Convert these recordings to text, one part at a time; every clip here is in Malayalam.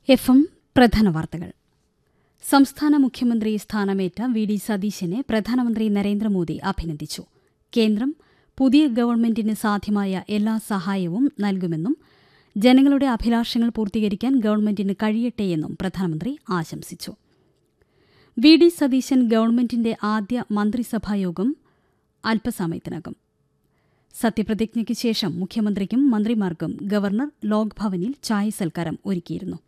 എഫ് എം പ്രധാന വാർത്തകൾ സംസ്ഥാന മുഖ്യമന്ത്രി സ്ഥാനമേറ്റ വി ഡി സതീശനെ പ്രധാനമന്ത്രി നരേന്ദ്രമോദി അഭിനന്ദിച്ചു കേന്ദ്രം പുതിയ ഗവൺമെന്റിന് സാധ്യമായ എല്ലാ സഹായവും നൽകുമെന്നും ജനങ്ങളുടെ അഭിലാഷങ്ങൾ പൂർത്തീകരിക്കാൻ ഗവൺമെന്റിന് കഴിയട്ടെയെന്നും പ്രധാനമന്ത്രി ആശംസിച്ചു വി ഡി സതീശൻ ഗവൺമെന്റിന്റെ ആദ്യ മന്ത്രിസഭായോഗം അല്പസമയത്തിനകം സത്യപ്രതിജ്ഞയ്ക്ക് ശേഷം മുഖ്യമന്ത്രിക്കും മന്ത്രിമാർക്കും ഗവർണർ ലോക് ഭവനിൽ ചായ സൽക്കാരം ഒരുക്കിയിരുന്നു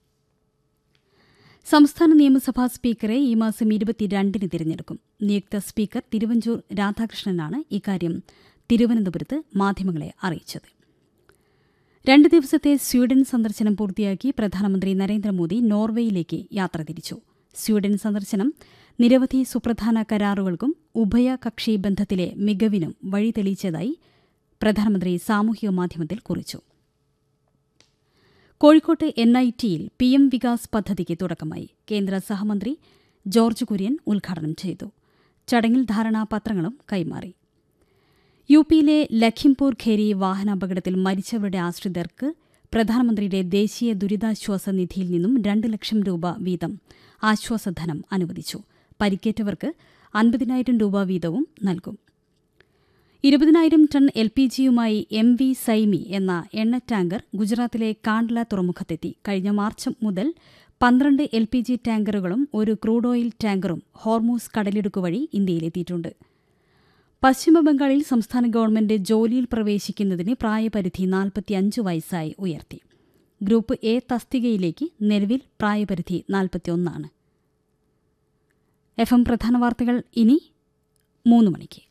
സംസ്ഥാന നിയമസഭാ സ്പീക്കറെ ഈ മാസം ഇരുപത്തിരണ്ടിന് തിരഞ്ഞെടുക്കും നിയുക്ത സ്പീക്കർ തിരുവഞ്ചൂർ രാധാകൃഷ്ണനാണ് ഇക്കാര്യം തിരുവനന്തപുരത്ത് മാധ്യമങ്ങളെ അറിയിച്ചത് രണ്ട് ദിവസത്തെ സ്വീഡൻ സന്ദർശനം പൂർത്തിയാക്കി പ്രധാനമന്ത്രി നരേന്ദ്രമോദി നോർവേയിലേക്ക് യാത്ര തിരിച്ചു സ്വീഡൻ സന്ദർശനം നിരവധി സുപ്രധാന കരാറുകൾക്കും ഉഭയകക്ഷി ബന്ധത്തിലെ മികവിനും വഴി തെളിയിച്ചതായി പ്രധാനമന്ത്രി സാമൂഹിക മാധ്യമത്തിൽ കുറിച്ചു കോഴിക്കോട്ട് എൻ ഐ ടിയിൽ പി എം വികാസ് പദ്ധതിക്ക് തുടക്കമായി കേന്ദ്ര സഹമന്ത്രി ജോർജ് കുര്യൻ ഉദ്ഘാടനം ചെയ്തു ചടങ്ങിൽ ധാരണാപത്രങ്ങളും കൈമാറി യു പിയിലെ ലഖിംപൂർ ഖേരി വാഹനാപകടത്തിൽ മരിച്ചവരുടെ ആശ്രിതർക്ക് പ്രധാനമന്ത്രിയുടെ ദേശീയ ദുരിതാശ്വാസ നിധിയിൽ നിന്നും രണ്ട് ലക്ഷം രൂപ വീതം ആശ്വാസധനം അനുവദിച്ചു പരിക്കേറ്റവർക്ക് അൻപതിനായിരം രൂപ വീതവും നൽകും ഇരുപതിനായിരം ടൺ എൽ പി ജിയുമായി എം വി സൈമി എന്ന എണ്ണ ടാങ്കർ ഗുജറാത്തിലെ കാണ്ട്ല തുറമുഖത്തെത്തി കഴിഞ്ഞ മാർച്ച് മുതൽ പന്ത്രണ്ട് എൽ പി ജി ടാങ്കറുകളും ഒരു ക്രൂഡ് ഓയിൽ ടാങ്കറും ഹോർമൂസ് കടലിടുക്ക് വഴി ഇന്ത്യയിലെത്തിയിട്ടുണ്ട് പശ്ചിമബംഗാളിൽ സംസ്ഥാന ഗവൺമെന്റ് ജോലിയിൽ പ്രവേശിക്കുന്നതിന് പ്രായപരിധി നാൽപ്പത്തിയഞ്ച് വയസ്സായി ഉയർത്തി ഗ്രൂപ്പ് എ തസ്തികയിലേക്ക് നിലവിൽ പ്രായപരിധി നാൽപ്പത്തിയൊന്നാണ് എഫ് എം പ്രധാന വാർത്തകൾ ഇനി മൂന്ന് മണിക്ക്